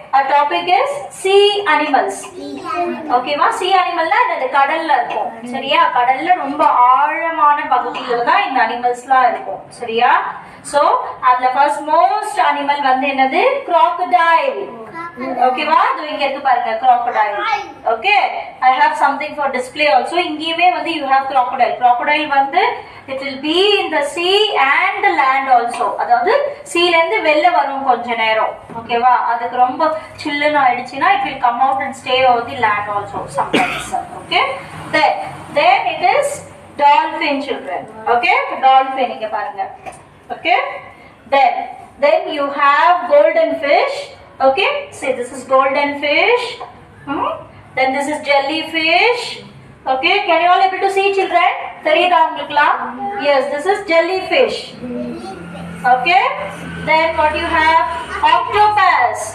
our topic is sea animals ஓகேவா sea அனிமல்னா அது கடல்ல இருக்கும் சரியா கடல்ல ரொம்ப ஆழமான பகுதியில தான் இந்த அனிமல்ஸ்லாம் இருக்கும் சரியா சோ அதுல ஃபர்ஸ்ட் மோஸ்ட் அனிமல் வந்து என்னது crocodile ஓகேவா இது இங்க இருக்கு பாருங்க crocodile okay I have something for display also இங்கேயுமே வந்து யூ ஹேவ் crocodile crocodile வந்து it will be in the sea and land also அதாவது சீல இருந்து வெளில வரும் கொஞ்ச நேரம் ஓகேவா அதுக்கு ரொம்ப சில்லுன்னு ஆயிடுச்சுன்னா it will come out and stay over the land also sometimes okay then then it is dolphin children okay dolphin இங்க பாருங்க okay then then you have golden fish okay say this is golden fish hmm? then this is jellyfish okay can you all able to see children தெரியுதா உங்களுக்குலாம் yes this is jellyfish okay then what you have octopus